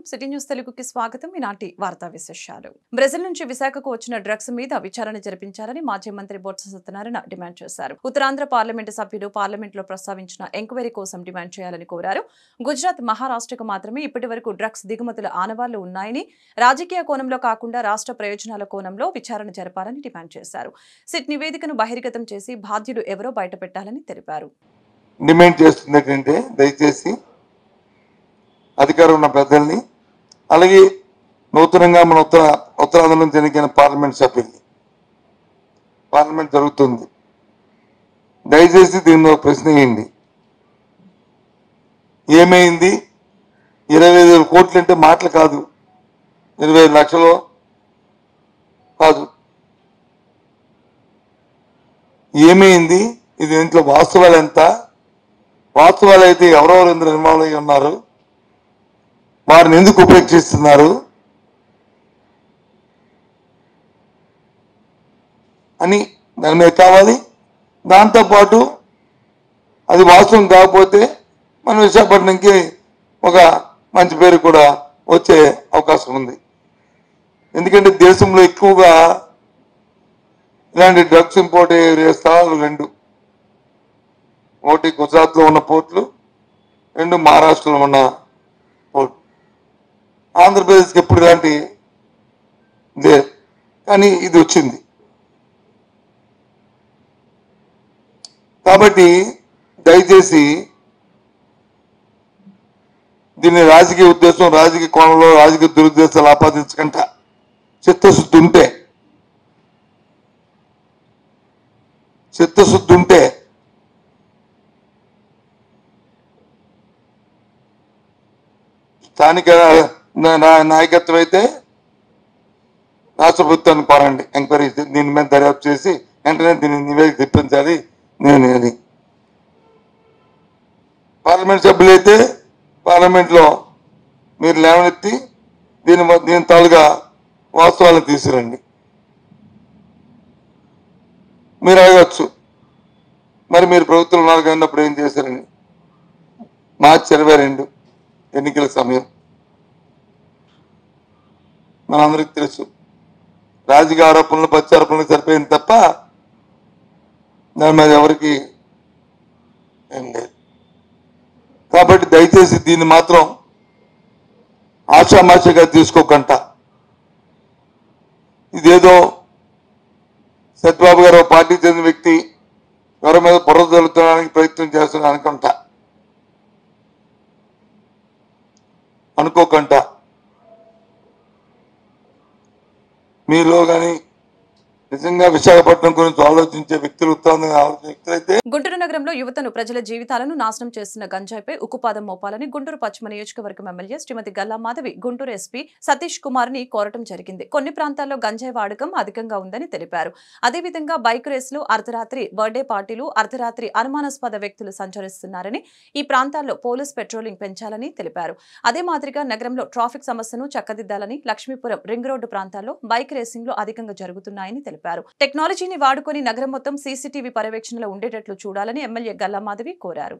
City news తెలుగుకి స్వాగతం ఈనాటి వార్తా విశేషాలు బ్రెజిల్ నుంచి విశాఖకు వచ్చిన డ్రగ్స్ మీద విచారణ జరిపించాలని మాజీ మంత్రి బొత్స సత్యనారాయణ డిమాండ్ చేశారు ఉత్తరాంధ్ర పార్లమెంటు సభ్యులు పార్లమెంట్లో ప్రస్తావించిన ఎంక్వైరీ కోసం డిమాండ్ చేయాలని కోరారు గుజరాత్ మహారాష్ట్రకు మాత్రమే ఇప్పటి వరకు డ్రగ్స్ దిగుమతుల ఆనవాళ్లు ఉన్నాయని రాజకీయ కోణంలో కాకుండా రాష్ట్ర ప్రయోజనాల కోణంలో విచారణ జరపాలని డిమాండ్ చేశారు సిట్ నివేదికను బహిర్గతం చేసి బాధ్యుడు ఎవరో బయటపెట్టాలని తెలిపారు డిమాండ్ చేస్తుంది ఏంటంటే దయచేసి అధికారం ఉన్న పెద్దల్ని అలాగే నూతనంగా మన ఉత్తర ఉత్తరాంధ్ర నుంచి ఎన్నికైన పార్లమెంట్ సభ్యుల్ని పార్లమెంట్ జరుగుతుంది దయచేసి దీన్ని ఒక ప్రశ్న వేయండి ఏమైంది ఇరవై ఐదు వేల కోట్లు అంటే మాటలు కాదు ఇరవై ఐదు లక్షలు కాదు ఏమైంది ఇది ఇంట్లో వాస్తవాలు ఎంత వాస్తవాలు అయితే ఎవరెవరు ఇందులో ఇన్వాల్వ్ అయి ఉన్నారు వారిని ఎందుకు ఉపేక్షిస్తున్నారు అని దాని మీద కావాలి దాంతోపాటు అది వాస్తవం కాకపోతే మన విశాఖపట్నంకి ఒక మంచి పేరు కూడా వచ్చే అవకాశం ఉంది ఎందుకంటే దేశంలో ఎక్కువగా ఇలాంటి డ్రగ్స్ ఇంపోర్ట్ అయ్యే స్థలాలు రెండు ఒకటి గుజరాత్లో ఉన్న పోర్ట్లు రెండు మహారాష్ట్రలో ఉన్న పోర్ట్ ఆంధ్రప్రదేశ్కి ఎప్పుడు ఇలాంటి ఇదే కానీ ఇది వచ్చింది కాబట్టి దయచేసి దీన్ని రాజకీయ ఉద్దేశం రాజకీయ కోణంలో రాజకీయ దురుద్దేశాలు ఆపాదించకుండా చిత్తశుద్ధి ఉంటే చిత్తశుద్ధి ఉంటే స్థానిక నా- నా- నాయకత్వం అయితే రాష్ట్ర ప్రభుత్వాన్ని కోరండి ఎంక్వైరీ చేసి దీని మీద దర్యాప్తు చేసి వెంటనే దీన్ని నివేదిక తెప్పించాలి నేను అని పార్లమెంట్ సభ్యులైతే పార్లమెంట్లో మీరు లేవనెత్తి దీని మ- దీని తాలుగా వాస్తవాలను తీసుకురండి మీరు అడగచ్చు మరి మీరు ప్రభుత్వం ఉన్నారు ఉన్నప్పుడు ఏం చేశారని మార్చి ఇరవై రెండు ఎన్నికల సమయం మనందరికి తెలుసు రాజకీయ ఆరోపణలు ప్రత్యారోపణలు సరిపోయింది తప్ప దాని మీద ఎవరికి ఏం లేదు కాబట్టి దయచేసి దీన్ని మాత్రం ఆషామాషిగా తీసుకోకుండా ఇదేదో సత్యబాబు గారు ఒక పార్టీ చెందిన వ్యక్తి ఎవరి మీద బుర్ర జల్లుతడానికి ప్రయత్నం చేస్తున్నా అనుకుంటా అనుకోకుండా మీలో కానీ నిజంగా విశాఖపట్నం గురించి ఆలోచించే వ్యక్తులు ఉత్తరాంధ్ర ఆలోచించే వ్యక్తులైతే గుంటూరు నగరంలో యువతను ప్రజల జీవితాలను నాశనం చేస్తున్న గంజాయిపై ఉక్కుపాదం మోపాలని గుంటూరు పశ్చిమ నియోజకవర్గం ఎమ్మెల్యే శ్రీమతి గల్లా మాధవి గుంటూరు ఎస్పీ సతీష్ కుమార్ ని కోరటం జరిగింది కొన్ని ప్రాంతాల్లో గంజాయి వాడకం అధికంగా ఉందని తెలిపారు అదేవిధంగా బైక్ రేసులు అర్ధరాత్రి బర్త్డే పార్టీలు అర్ధరాత్రి అనుమానాస్పద వ్యక్తులు సంచరిస్తున్నారని ఈ ప్రాంతాల్లో పోలీస్ పెట్రోలింగ్ పెంచాలని తెలిపారు అదే మాదిరిగా నగరంలో ట్రాఫిక్ సమస్యను చక్కదిద్దాలని లక్ష్మీపురం రింగ్ రోడ్డు ప్రాంతాల్లో బైక్ రేసింగ్లు అధికంగా జరుగుతున్నాయని తెలిపారు టెక్నాలజీని వాడుకొని నగరం మొత్తం సీసీటీవీ పర్యవేక్షణలో ఉండేటట్లు చూడాలని ఎమ్మెల్యే గల్లా మాధవి కోరారు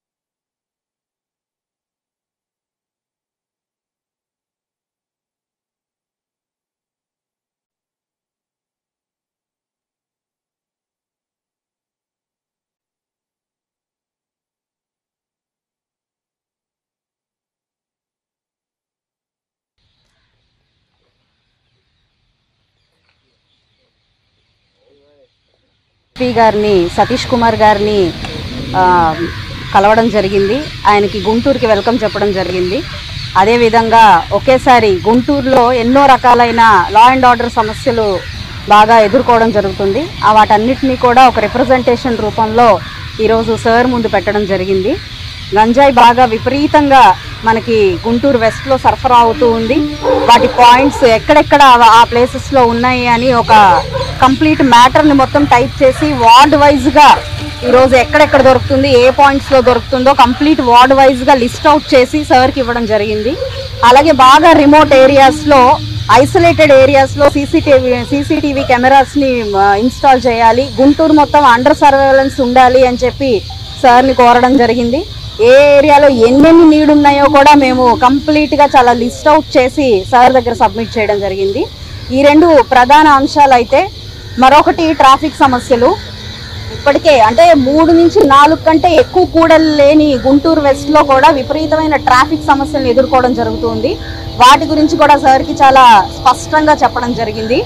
ఎస్పీ గారిని సతీష్ కుమార్ గారిని ఆ, కలవడం జరిగింది ఆయనకి గుంటూరుకి వెల్కమ్ చెప్పడం జరిగింది అదేవిధంగా ఒకేసారి గుంటూరులో ఎన్నో రకాలైన లా అండ్ ఆర్డర్ సమస్యలు బాగా ఎదుర్కోవడం జరుగుతుంది ఆ వాటన్నిటినీ కూడా ఒక రిప్రజెంటేషన్ రూపంలో ఈరోజు సార్ ముందు పెట్టడం జరిగింది గంజాయి బాగా విపరీతంగా మనకి గుంటూరు వెస్ట్లో సరఫరా అవుతూ ఉంది వాటి పాయింట్స్ ఎక్కడెక్కడ ఆ- ఆ ప్లేసెస్లో ఉన్నాయి అని ఒక కంప్లీట్ మ్యాటర్ని మొత్తం టైప్ చేసి వార్డ్ వైజ్గా ఈరోజు ఎక్కడెక్కడ దొరుకుతుంది ఏ పాయింట్స్లో దొరుకుతుందో కంప్లీట్ వార్డ్ వైజ్గా లిస్ట్ అవుట్ చేసి సార్కి ఇవ్వడం జరిగింది అలాగే బాగా రిమోట్ ఏరియాస్లో ఐసోలేటెడ్ ఏరియాస్లో సీసీటీవీ సీసీటీవీ కెమెరాస్ని ఇన్స్టాల్ చేయాలి గుంటూరు మొత్తం అండర్ సర్వేలెన్స్ ఉండాలి అని చెప్పి సార్ని కోరడం జరిగింది ఏ ఏరియాలో ఎన్నెన్ని నీడ్ ఉన్నాయో కూడా మేము కంప్లీట్గా చాలా లిస్ట్ అవుట్ చేసి సార్ దగ్గర సబ్మిట్ చేయడం జరిగింది ఈ రెండు ప్రధాన అంశాలు అయితే మరొకటి ట్రాఫిక్ సమస్యలు ఇప్పటికే అంటే మూడు నుంచి నాలుగు కంటే ఎక్కువ కూడలు లేని గుంటూరు వెస్ట్ లో కూడా విపరీతమైన ట్రాఫిక్ సమస్యలను ఎదుర్కోవడం జరుగుతుంది వాటి గురించి కూడా సార్కి చాలా స్పష్టంగా చెప్పడం జరిగింది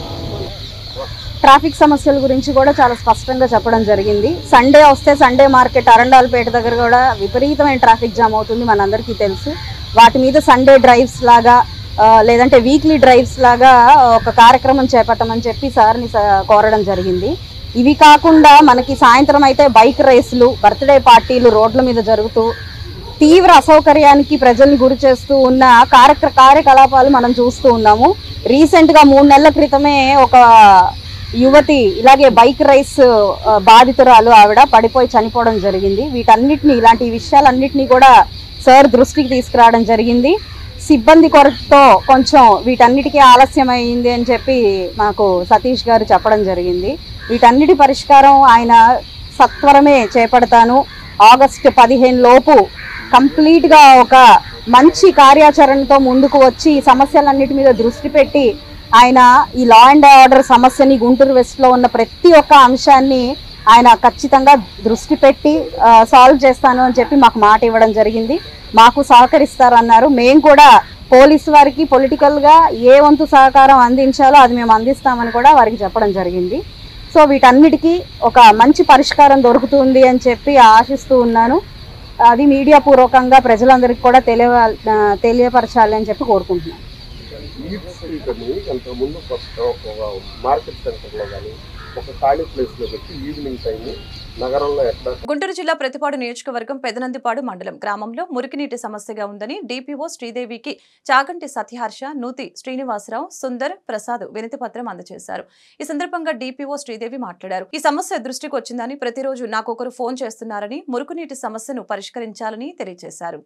ట్రాఫిక్ సమస్యల గురించి కూడా చాలా స్పష్టంగా చెప్పడం జరిగింది సండే వస్తే సండే మార్కెట్ అరండాలపేట దగ్గర కూడా విపరీతమైన ట్రాఫిక్ జామ్ అవుతుంది మనందరికీ తెలుసు వాటి మీద సండే డ్రైవ్స్ లాగా ఆ, లేదంటే వీక్లీ డ్రైవ్స్ లాగా ఒక కార్యక్రమం చేపట్టమని చెప్పి సార్ని స- కోరడం జరిగింది ఇవి కాకుండా మనకి సాయంత్రం అయితే బైక్ రేసులు బర్త్డే పార్టీలు రోడ్ల మీద జరుగుతూ తీవ్ర అసౌకర్యానికి ప్రజల్ని గురి చేస్తూ ఉన్న కార్యక్ర కార్యకలాపాలు మనం చూస్తూ ఉన్నాము రీసెంట్ గా మూడు నెలల క్రితమే ఒక యువతి ఇలాగే బైక్ రైస్ ఆ, బాధితురాలు ఆవిడ పడిపోయి చనిపోవడం జరిగింది వీటన్నిటిని ఇలాంటి విషయాలన్నిటినీ కూడా సార్ దృష్టికి తీసుకురావడం జరిగింది సిబ్బంది కొరతతో కొంచెం వీటన్నిటికీ ఆలస్యం అయింది అని చెప్పి మాకు సతీష్ గారు చెప్పడం జరిగింది వీటన్నిటి పరిష్కారం ఆయన సత్వరమే చేపడతాను ఆగస్టు పదిహేను లోపు కంప్లీట్గా ఒక మంచి కార్యాచరణతో ముందుకు వచ్చి ఈ సమస్యలన్నిటి మీద దృష్టి పెట్టి ఆయన ఈ లా అండ్ ఆర్డర్ సమస్యని గుంటూరు వెస్ట్లో ఉన్న ప్రతి ఒక్క అంశాన్ని ఆయన ఖచ్చితంగా దృష్టి పెట్టి సాల్వ్ చేస్తాను అని చెప్పి మాకు మాట ఇవ్వడం జరిగింది మాకు సహకరిస్తారన్నారు మేము కూడా పోలీసు వారికి పొలిటికల్గా ఏ వంతు సహకారం అందించాలో అది మేము అందిస్తామని కూడా వారికి చెప్పడం జరిగింది సో వీటన్నిటికీ ఒక మంచి పరిష్కారం దొరుకుతుంది అని చెప్పి ఆశిస్తూ ఉన్నాను అది మీడియా పూర్వకంగా ప్రజలందరికీ కూడా తెలియ తెలియపరచాలి అని చెప్పి కోరుకుంటున్నాను ఈట్ స్పీకర్ని అంతకుముందు కొత్త ఒక మార్కెట్ సెంటర్లో కానీ ఒక ఖాళీ ప్లేస్లో పెట్టి ఈవినింగ్ టైం నగరంలో ఎక్కడ గుంటూరు జిల్లా ప్రతిపాడు నియోజకవర్గం పెదనందిపాడు మండలం గ్రామంలో మురికినీటి సమస్యగా ఉందని డీపీఓ శ్రీదేవికి చాగంటి సత్యహర్ష నూతి శ్రీనివాసరావు సుందర్ ప్రసాద్ వినతి పత్రం అందజేశారు ఈ సందర్భంగా డీపీఓ శ్రీదేవి మాట్లాడారు ఈ సమస్య దృష్టికి వచ్చిందని ప్రతిరోజు నాకొకరు ఫోన్ చేస్తున్నారని మురుగునీటి సమస్యను పరిష్కరించాలని తెలియజేశారు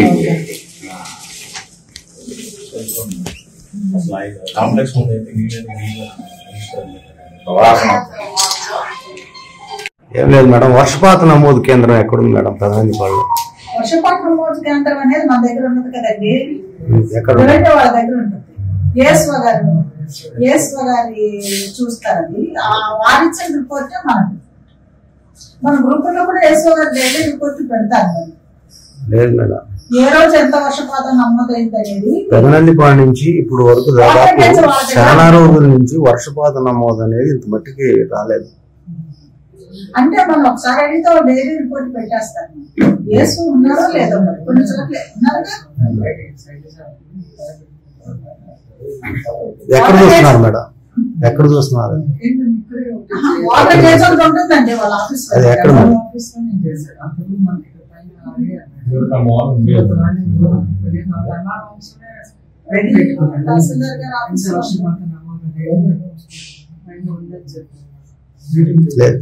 కాంప్లెక్స్ ఉంది ఏం లేదు మేడం వర్షపాత నమోదు కేంద్రం ఎక్కడుంది మేడం ప్రధానిపాడు వర్షపాతం నమోదు కేంద్రం అనేది మన దగ్గర ఉన్నది కదండి ఎక్కడ ఎవరైతే వాళ్ళ దగ్గర ఉంటుంది ఏస్వ గారు ఏస్వ గారి చూస్తారు అది ఆ వారిచ్చిన రిపోర్టే మనది మన గ్రూప్ లో కూడా ఏస్వ గారి డైలీ రిపోర్ట్ పెడతారు మరి. లేదు మేడం ఏ రోజు ఎంత వర్షపాతం నమోదైంది అనేది పెదనందిపాడు నుంచి ఇప్పుడు వరకు దాదాపు చాలా రోజుల నుంచి వర్షపాత నమోదు అనేది ఇంత మట్టికి రాలేదు అంటే మనం ఒకసారి అడిగితే డైలీ రిపోర్ట్ పెట్టేస్తారు ఏసు ఉన్నారో లేదో మరి కొన్ని చోట్ల ఉన్నారుగా ఎక్కడ చూస్తున్నారు మేడం ఎక్కడ చూస్తున్నారు వాటర్ చేసేది ఉంటుందండి వాళ్ళ ఆఫీస్ అది ఎక్కడ మేడం తహసీల్దార్ గారి ఆఫీస్ లేదు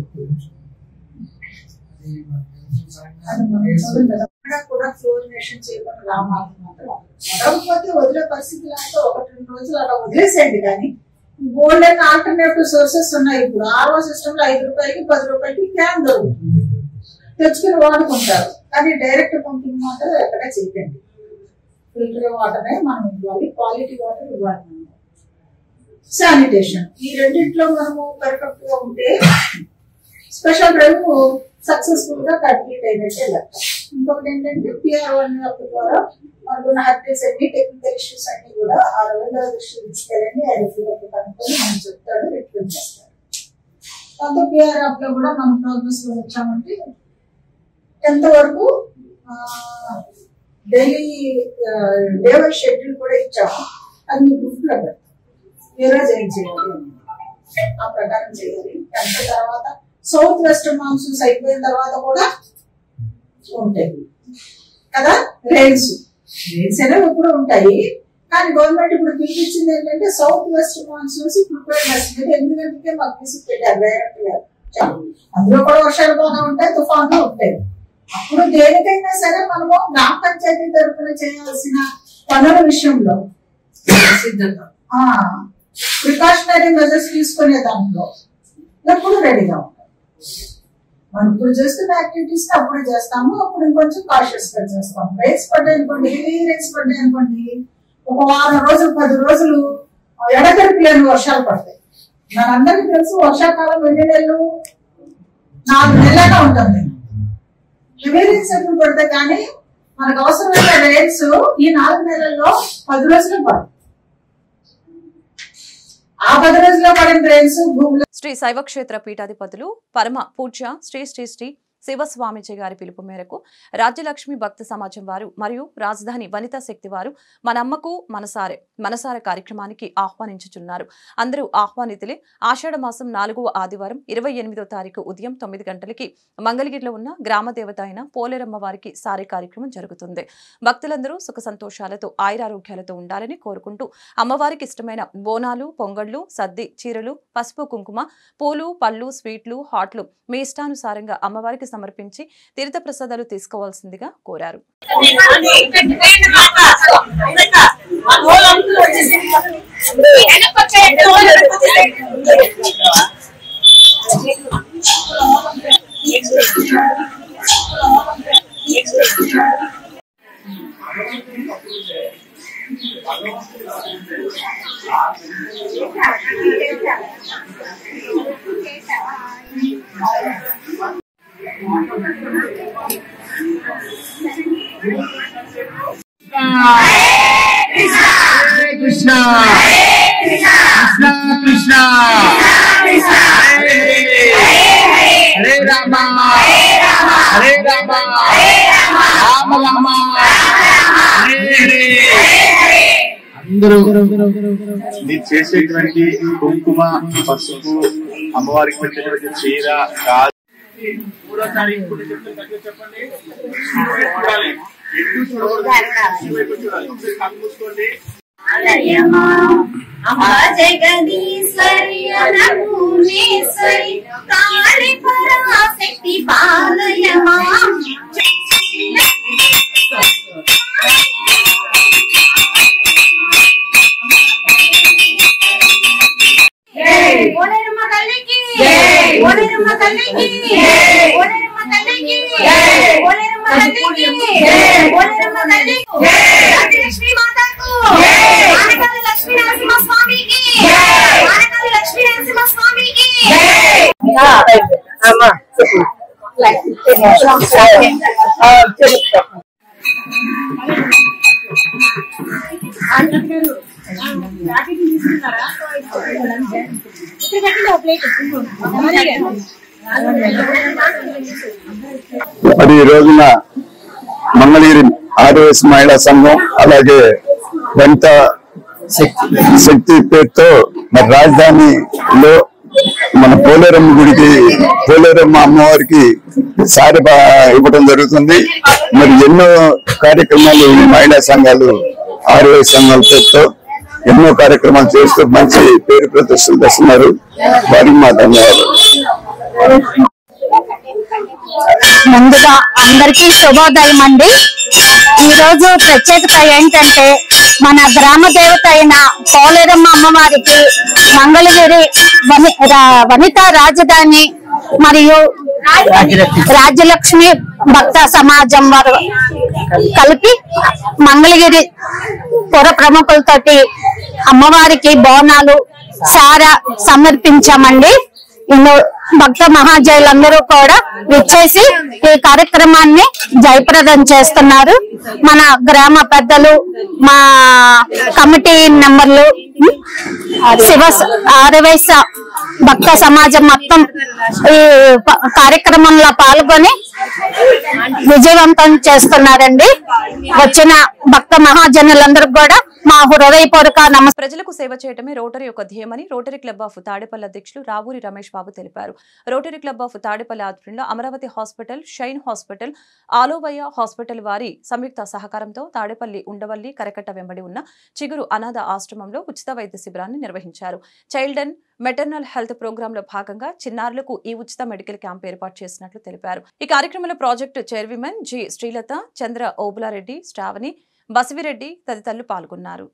అది మనం చూడలేదు. అక్కడ కూడా ఫ్లోరినేషన్ చేయకుండా రామాలి మాత్రం కాకపోతే వదిలే పరిస్థితి లేకపోతే ఒకటి రెండు రోజులు అలా వదిలేసేయండి కానీ గోల్డెన్ ఆల్టర్నేటివ్ సోర్సెస్ ఉన్నాయి ఇప్పుడు ఆర్ఓ సిస్టమ్ లో ఐదు రూపాయలకి పది రూపాయలకి క్యాన్ దొరుకుతుంది తెచ్చుకుని వాడుకుంటారు కానీ డైరెక్ట్ పంపింగ్ మాత్రం ఎక్కడ చేయకండి ఫిల్టర్ వాటరే మనం ఇవ్వాలి క్వాలిటీ వాటర్ ఇవ్వాలి మనం శానిటేషన్ ఈ రెండింటిలో మనము పర్ఫెక్ట్ గా ఉంటే స్పెషల్ డ్రైవ్ సక్సెస్ఫుల్ గా కంప్లీట్ అయినట్టే లెక్క ఇంకొకటి ఏంటంటే పిఆర్ వన్ యాప్ ద్వారా మనకున్న హ్యాపీస్ అన్ని టెక్నికల్ ఇష్యూస్ అన్ని కూడా ఆ రోజుల దృష్టి తీసుకెళ్ళండి ఆయన ఫిల్అప్ కనుక్కొని మనం చెప్తాడు రిట్రీవ్ చేస్తాడు దాంతో పిఆర్ యాప్ లో కూడా మనం ప్రోగ్రెస్ లో వచ్చామంటే టెన్త్ వరకు డైలీ డే వైజ్ షెడ్యూల్ కూడా ఇచ్చాము అది మీ గ్రూప్ లో పెడతాం ఏ రోజు ఏం చేయాలి అనేది. ఆ ప్రకారం చేయాలి టెన్త్ తర్వాత సౌత్ వెస్ట్ మాన్సూన్స్ అయిపోయిన తర్వాత కూడా ఉంటాయి కదా రైన్స్ రైన్స్ అనేవి ఇప్పుడు ఉంటాయి కానీ గవర్నమెంట్ ఇప్పుడు పిలిపించింది ఏంటంటే సౌత్ వెస్ట్ మాన్సూన్స్ ప్రిపేర్నెస్ మీద ఎనిమిది గంటలకే మాకు విసిట్ పెట్టారు డైరెక్ట్ గా చెప్పు. అందులో కూడా వర్షాలు బాగా ఉంటాయి తుఫాన్లు ఉంటాయి అప్పుడు దేనికైనా సరే మనము గ్రామ పంచాయతీ తరఫున చేయాల్సిన పనుల విషయంలో ప్రికాషనరీ మెజర్స్ తీసుకునే దాంట్లో ఎప్పుడు రెడీగా ఉంటాం మనం ఇప్పుడు చేస్తున్న యాక్టివిటీస్ అప్పుడే చేస్తాము అప్పుడు ఇంకొంచెం కాషియస్ గా చేస్తాం రైస్ పడ్డాయి అనుకోండి హెవీ రైస్ పడ్డాయి అనుకోండి ఒక వారం రోజులు పది రోజులు ఎడతెరిపి లేని వర్షాలు పడతాయి మనందరికీ తెలుసు వర్షాకాలం ఎన్ని నెలలు నాలుగు నెలలుగా ఉంటుంది హెవీ రైన్స్ ఎప్పుడు పడతాయి కానీ మనకు అవసరమైన రైన్స్ ఈ నాలుగు నెలల్లో పది రోజులు పడతాయి ఆ పది రోజుల్లో పడిన రైన్స్ భూమిలో శ్రీ శైవక్షేత్ర పీఠాధిపతులు పరమ పూజ్య శ్రీ శ్రీ శ్రీ శివస్వామిజీ గారి పిలుపు మేరకు రాజ్యలక్ష్మి భక్త సమాజం వారు మరియు రాజధాని వనితా శక్తి వారు మన అమ్మకు మనసారే మనసార కార్యక్రమానికి ఆహ్వానించుచున్నారు అందరూ ఆహ్వానితులే ఆషాఢ మాసం నాలుగవ ఆదివారం ఇరవై ఎనిమిదో తారీఖు ఉదయం తొమ్మిది గంటలకి మంగళగిరిలో ఉన్న గ్రామ దేవత అయిన పోలేరమ్మ వారికి సారే కార్యక్రమం జరుగుతుంది భక్తులందరూ సుఖ సంతోషాలతో ఆయురారోగ్యాలతో ఉండాలని కోరుకుంటూ అమ్మవారికి ఇష్టమైన బోనాలు పొంగళ్ళు సద్ది చీరలు పసుపు కుంకుమ పూలు పళ్ళు స్వీట్లు హాట్లు మీ ఇష్టానుసారంగా అమ్మవారికి సమర్పించి తీర్థ ప్రసాదాలు తీసుకోవాల్సిందిగా కోరారు కృష్ణ కృష్ణ కృష్ణ హరే రామ హరే రామ రామ రామ హరే హరే అందరూ మీరు చేసేటువంటి కుంకుమ పసుపు అమ్మవారికి పెట్టేటువంటి చీర గాజు మూడో తారీఖు కూడా చెప్తాను చెప్పండి చూడాలి ఎటు చూడకూడదు ఇటువైపు చూడాలి ఒకసారి కళ్ళు మూసుకోండి జగదీశ్వరి అనపూర్ణేశ్వరి కాళి పరాశక్తి పాలయమా ఓలేరమ్మ తల్లికి ఓలేరమ్మ తల్లికి ఓలేరమ్మ తల్లికి ఓలేరమ్మ తల్లికి ఓలేరమ్మ తల్లికి రాజలక్ష్మి మాతకు ఆనకాల లక్ష్మీ నరసింహ స్వామికి ఆనకాల లక్ష్మీ నరసింహ స్వామికి మరి ఈ రోజున మంగళగిరి ఆర్ఎస్ మహిళా సంఘం అలాగే వెంట శక్తి పేరుతో మరి రాజధానిలో మన పోలేరమ్మ గుడికి పోలేరమ్మ అమ్మవారికి సారి బా- ఇవ్వడం జరుగుతుంది మరి ఎన్నో కార్యక్రమాలు ఈ మహిళా సంఘాలు ఆర్ఎస్ సంఘాల పేరుతో ఎన్నో కార్యక్రమాలు చేస్తూ మంచి పేరు ప్రదర్శనలు చేస్తున్నారు వారికి మా ధన్యవాదాలు ముందుగా అందరికీ శుభోదయం అండి ఈ రోజు ప్రత్యేకత ఏంటంటే మన గ్రామ దేవత అయిన పోలేరమ్మ అమ్మవారికి మంగళగిరి వని రా- వనితా రాజధాని మరియు రాజ్యలక్ష్మి భక్త సమాజం వారు కలిపి మంగళగిరి పుర ప్రముఖులతోటి అమ్మవారికి బోనాలు సార సమర్పించామండి ఇందులో భక్త మహాజయులందరూ కూడా విచ్చేసి ఈ కార్యక్రమాన్ని జయప్రదం చేస్తున్నారు మన గ్రామ పెద్దలు మా కమిటీ మెంబర్లు శివ ఆరవేశ భక్త సమాజం మొత్తం ఈ ప- కార్యక్రమంలో పాల్గొని విజయవంతం చేస్తున్నారండి వచ్చిన భక్త మహాజనులందరికీ కూడా మా హృదయపూర్వక నమస్కారం ప్రజలకు సేవ చేయడమే రోటరీ యొక్క ధ్యేయమని రోటరీ క్లబ్ ఆఫ్ తాడేపల్లి అధ్యక్షులు రావూరి రమేష్ బాబు తెలిపారు రోటరీ క్లబ్ ఆఫ్ తాడేపల్లి ఆధ్వర్యంలో Amaravati hospital shine hospital Alovayya hospital వారి సంయుక్త సహకారంతో తాడేపల్లి ఉండవల్లి కరకట్ట వెంబడి ఉన్న చిగురు అనాథ ఆశ్రమంలో ఉచిత వైద్య శిబిరాన్ని నిర్వహించారు child and maternal health program లో భాగంగా చిన్నారులకు ఈ ఉచిత మెడికల్ క్యాంప్ ఏర్పాటు చేసినట్లు తెలిపారు ఈ కార్యక్రమంలో project chairman G Srilatha Chandra Obulareddy Sravani Basivireddy తదితరులు పాల్గొన్నారు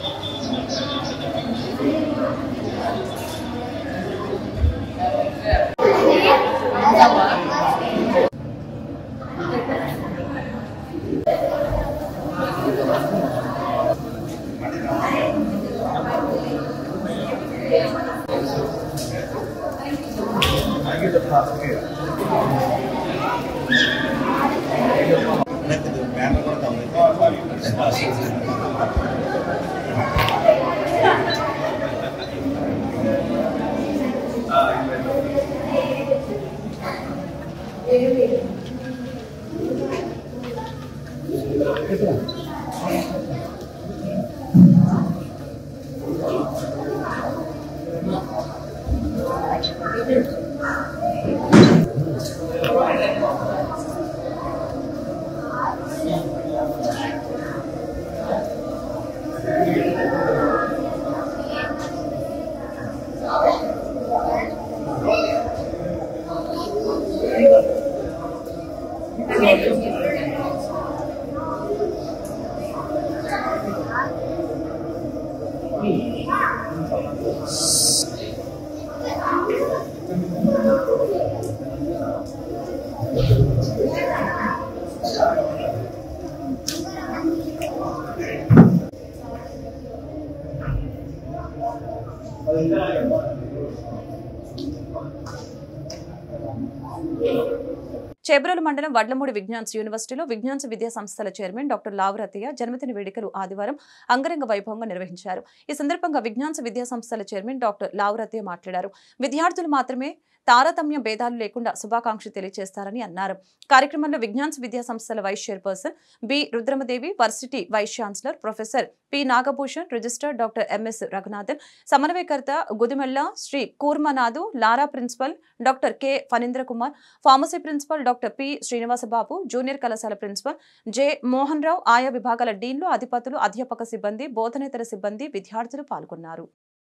చేబ్రోలు మండలం వడ్లమూడి విజ్ఞాన్స్ యూనివర్సిటీలో విజ్ఞాన్స్ విద్యా సంస్థల చైర్మన్ డాక్టర్ లావరతయ్య జన్మదిన వేడుకలు ఆదివారం అంగరంగ వైభవంగా నిర్వహించారు ఈ సందర్భంగా విజ్ఞాన్స్ విద్యా సంస్థల చైర్మన్ డాక్టర్ లావరతయ్య మాట్లాడారు విద్యార్థులు మాత్రమే తారతమ్య భేదాలు లేకుండా శుభాకాంక్షలు తెలియజేస్తారని అన్నారు కార్యక్రమంలో విజ్ఞాన్స్ విద్యా సంస్థల vice chairperson B Rudramadevi varsity vice chancellor professor P Nagabhushan registrar doctor MS Raghunathan సమన్వయకర్త గుదిమెల్ల శ్రీ కూర్మనాథు లారా principal doctor K Phanindra Kumar pharmacy principal doctor P Srinivasababu junior కళాశాల ప్రిన్సిపల్ జె మోహన్ రావు ఆయా విభాగాల డీన్లు అధిపతులు అధ్యాపక సిబ్బంది బోధనేతర సిబ్బంది విద్యార్థులు పాల్గొన్నారు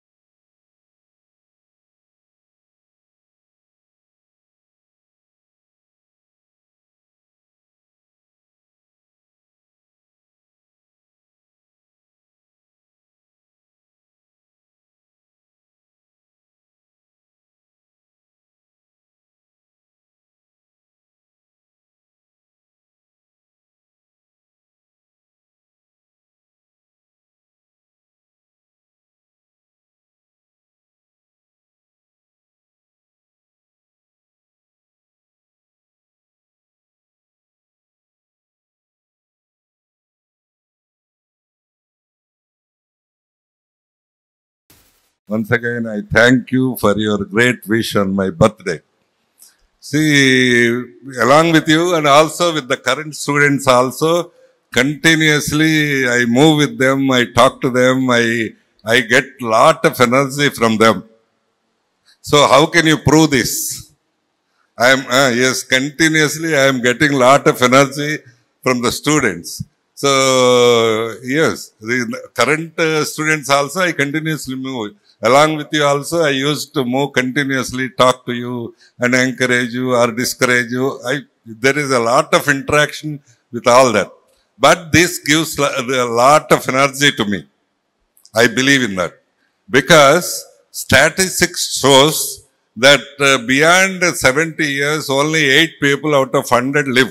Once again, I thank you for your great wish on my birthday. See, along with you and also with the current students also, continuously I move with them, I talk to them, I, I get lot of energy from them. So how can you prove this? I am, uh, yes, continuously I am getting lot of energy from the students. So, yes, the current uh, students also I continuously move. Along with you also, I used to move continuously, talk to you and encourage you or discourage you. I, there is a lot of interaction with all that. But this gives lo- a lot of energy to me. I believe in that. Because statistics shows that uh, beyond 70 years, only 8 people out of 100 live.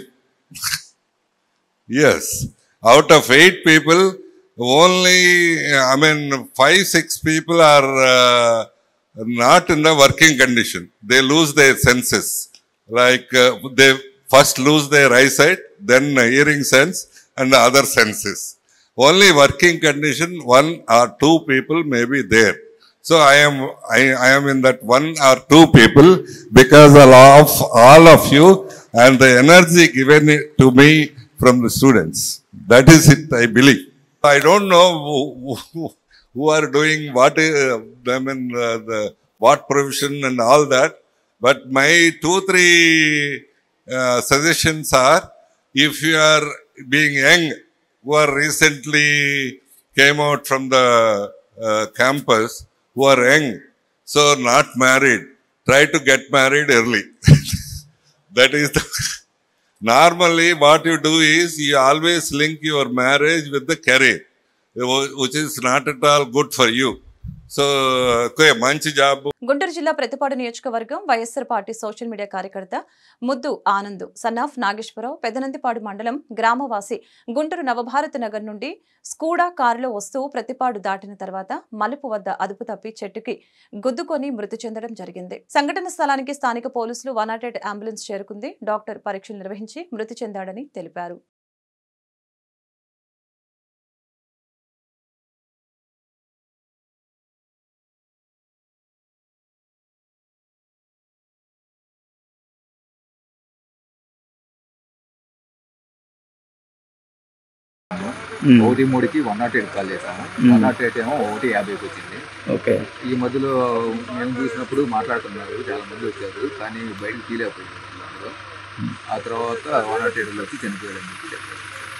yes. Out of 8 people, only, I mean, 5, 6 people are uh, not in the working condition. They lose their senses. Like uh, they first lose their eyesight, then hearing sense, and the other senses. Only working condition, one or two people may be there. So I am, I, I am in that one or two people because of all of you and the energy given it to me from the students. That is it, I believe. I don't know who, who, who are doing what, uh, I mean, uh, the, what provision and all that. But my two, three uh, suggestions are, if you are being young, who are recently came out from the uh, campus, who are young, so not married, try to get married early. that is the Normally, what you do is you always link your marriage with the career, which is not at all good for you. So, okay, మంచి job Guntur జిల్లా ప్రతిపాడు నియోజకవర్గం YSR party social media కార్యకర్త ముద్దు Anand son of Nageswararao Pedanandipadu మండలం గ్రామవాసి గుంటూరు నవభారత్ నగర్ నుండి స్కూడా కారులో వస్తూ ప్రతిపాడు దాటిన తర్వాత మలుపు వద్ద అదుపు తప్పి చెట్టుకి గుద్దుకొని మృతి చెందడం జరిగింది సంఘటన స్థలానికి స్థానిక పోలీసులు వన్ నాట్ ఎయిట్ అంబులెన్స్ చేరుకుంది డాక్టర్ పరీక్షలు నిర్వహించి మృతి చెందాడని తెలిపారు ఒకటి మూడుకి వన్ నాట్ ఎయిట్ కాల్ చేసాము మ్మ్. వన్ నాట్ ఎయిట్ ఏమో ఒకటి యాభైకి వచ్చింది ఓకే ఈ మధ్యలో మేము చూసినప్పుడు మాట్లాడుతున్నారు చాలా మంది వచ్చారు కానీ బయటకు తీలేకపోయింది అందులో ఆ తర్వాత వన్ నాట్ ఎయిట్లో వచ్చి చనిపోయాడని చెప్పి చెప్పారు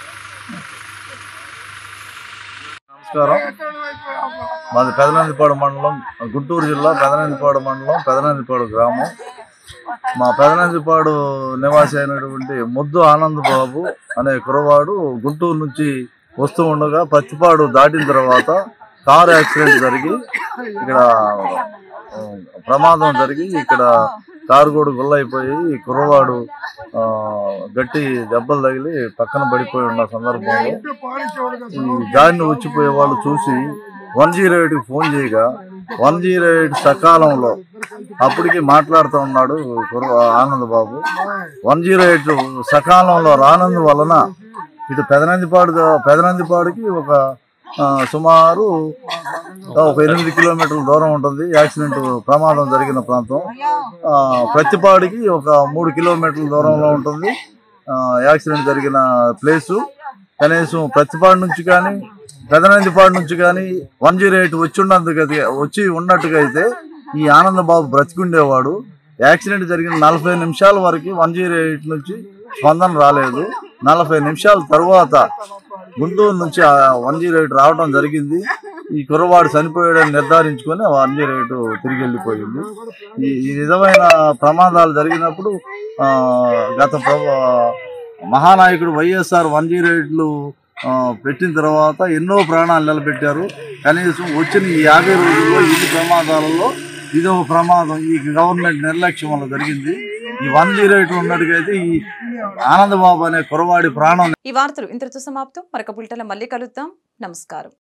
నమస్కారం మాది పెదనందిపాడు మండలం గుంటూరు జిల్లా పెదనందిపాడు మండలం పెదనందిపాడు గ్రామం మా పెదనందిపాడు నివాసి అయినటువంటి ముద్దు ఆనంద్ బాబు అనే కురవాడు గుంటూరు నుంచి వస్తూ ఉండగా పత్తిపాడు దాటిన తర్వాత కారు యాక్సిడెంట్ జరిగి ఇక్కడ ఆ, ప్రమాదం జరిగి ఇక్కడ కారు కూడా గుల్లైపోయి ఈ కుర్రవాడు ఆ, గట్టి దెబ్బలు తగిలి పక్కన పడిపోయి ఉన్న సందర్భంలో ఈ దారిని వచ్చిపోయే వాళ్ళు చూసి వన్ జీరో ఎయిట్కి ఫోన్ చేయగా వన్ జీరో ఎయిట్ సకాలంలో అప్పటికి మాట్లాడుతూ ఉన్నాడు కుర్ర Anand Babu one zero eight సకాలంలో రానందు వలన ఇటు పెదనందిపాడు పెదనందిపాడుకి ఒక ఆ, సుమారు ఒక ఎనిమిది కిలోమీటర్ల దూరం ఉంటుంది యాక్సిడెంట్ ప్రమాదం జరిగిన ప్రాంతం ఆ, ప్రతిపాడికి ఒక మూడు కిలోమీటర్ల దూరంలో ఉంటుంది ఆ, యాక్సిడెంట్ జరిగిన ప్లేసు కనీసం ప్రతిపాడు నుంచి కానీ పెదనందిపాడు నుంచి కానీ వన్ జీరో ఎయిట్ వచ్చి ఉన్నందుకు వచ్చి ఉన్నట్టుగా అయితే ఈ ఆనంద బాబు బ్రతికుండేవాడు యాక్సిడెంట్ జరిగిన నలభై నిమిషాల వరకు వన్ జీరో ఎయిట్ నుంచి స్పందన రాలేదు నలభై నిమిషాల తర్వాత గుంటూరు నుంచి వన్ జీరో ఎయిట్ రావడం జరిగింది ఈ కుర్రవాడు చనిపోయాడని నిర్ధారించుకొని వన్ జీరో ఎయిట్ తిరిగి వెళ్ళిపోయింది ఈ ఈ విధమైన ప్రమాదాలు జరిగినప్పుడు ఆ, గత ప్రభు మహానాయకుడు వైఎస్ఆర్ వన్ జీరో ఎయిట్లు పెట్టిన తర్వాత ఎన్నో ప్రాణాలు నిలబెట్టారు కనీసం వచ్చిన ఈ యాభై రోజుల్లో ఇన్ని ప్రమాదాలలో ఇది ఒక ప్రమాదం ఈ గవర్నమెంట్ నిర్లక్ష్యం వల్ల జరిగింది ఈ వన్ జీరో ఎయిట్ ఉన్నట్టుగైతే ఈ ఆనందబాబు అనే కురవాడి ప్రాణం ఈ వార్తలు ఇంతటితో సమాప్తం మరొక బులెటిన్లో మళ్ళీ కలుద్దాం నమస్కారం